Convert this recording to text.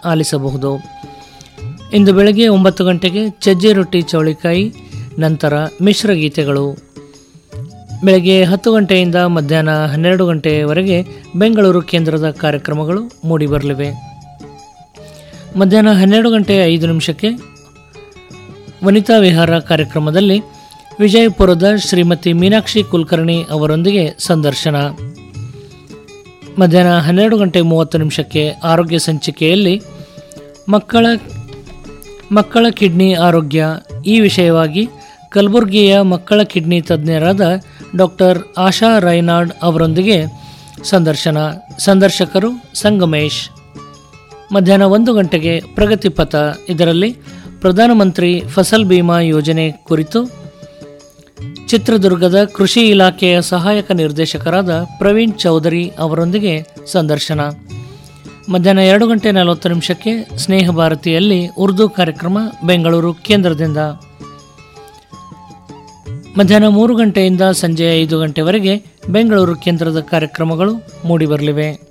ಆಲಿಸಬಹುದು ಇಂದು ಬೆಳಗ್ಗೆ ಒಂಬತ್ತು ಗಂಟೆಗೆ ಚಜ್ಜಿ ರೊಟ್ಟಿ ಚೌಳಿಕಾಯಿ ನಂತರ ಮಿಶ್ರ ಗೀತೆಗಳು ಬೆಳಗ್ಗೆ ಹತ್ತು ಗಂಟೆಯಿಂದ ಮಧ್ಯಾಹ್ನ ಹನ್ನೆರಡು ಗಂಟೆಯವರೆಗೆ ಬೆಂಗಳೂರು ಕೇಂದ್ರದ ಕಾರ್ಯಕ್ರಮಗಳು ಮೂಡಿಬರಲಿವೆ ಮಧ್ಯಾಹ್ನ ಹನ್ನೆರಡು ಗಂಟೆ ಐದು ನಿಮಿಷಕ್ಕೆ ವನಿತಾ ವಿಹಾರ ಕಾರ್ಯಕ್ರಮದಲ್ಲಿ ವಿಜಯಪುರದ ಶ್ರೀಮತಿ ಮೀನಾಕ್ಷಿ ಕುಲಕರ್ಣಿ ಅವರೊಂದಿಗೆ ಸಂದರ್ಶನ ಮಧ್ಯಾಹ್ನ ಹನ್ನೆರಡು ಗಂಟೆ ಮೂವತ್ತು ನಿಮಿಷಕ್ಕೆ ಆರೋಗ್ಯ ಸಂಚಿಕೆಯಲ್ಲಿ ಮಕ್ಕಳ ಮಕ್ಕಳ ಕಿಡ್ನಿ ಆರೋಗ್ಯ ಈ ವಿಷಯವಾಗಿ ಕಲಬುರಗಿಯ ಮಕ್ಕಳ ಕಿಡ್ನಿ ತಜ್ಞರಾದ ಡಾಕ್ಟರ್ ಆಶಾ ರೈನಾಡ್ ಅವರೊಂದಿಗೆ ಸಂದರ್ಶನ ಸಂದರ್ಶಕರು ಸಂಗಮೇಶ್ ಮಧ್ಯಾಹ್ನ ಒಂದು ಗಂಟೆಗೆ ಪ್ರಗತಿ ಪಥ ಇದರಲ್ಲಿ ಪ್ರಧಾನಮಂತ್ರಿ ಫಸಲ್ ಬಿಮಾ ಯೋಜನೆ ಕುರಿತು ಚಿತ್ರದುರ್ಗದ ಕೃಷಿ ಇಲಾಖೆಯ ಸಹಾಯಕ ನಿರ್ದೇಶಕರಾದ ಪ್ರವೀಣ್ ಚೌಧರಿ ಅವರೊಂದಿಗೆ ಸಂದರ್ಶನ ಮಧ್ಯಾಹ್ನ ಎರಡು ಗಂಟೆ ನಲವತ್ತು ನಿಮಿಷಕ್ಕೆ ಸ್ನೇಹ ಭಾರತಿಯಲ್ಲಿ ಉರ್ದು ಕಾರ್ಯಕ್ರಮ ಬೆಂಗಳೂರು ಕೇಂದ್ರದಿಂದ ಮಧ್ಯಾಹ್ನ ಮೂರು ಗಂಟೆಯಿಂದ ಸಂಜೆ ಐದು ಗಂಟೆವರೆಗೆ ಬೆಂಗಳೂರು ಕೇಂದ್ರದ ಕಾರ್ಯಕ್ರಮಗಳು ಮೂಡಿಬರಲಿವೆ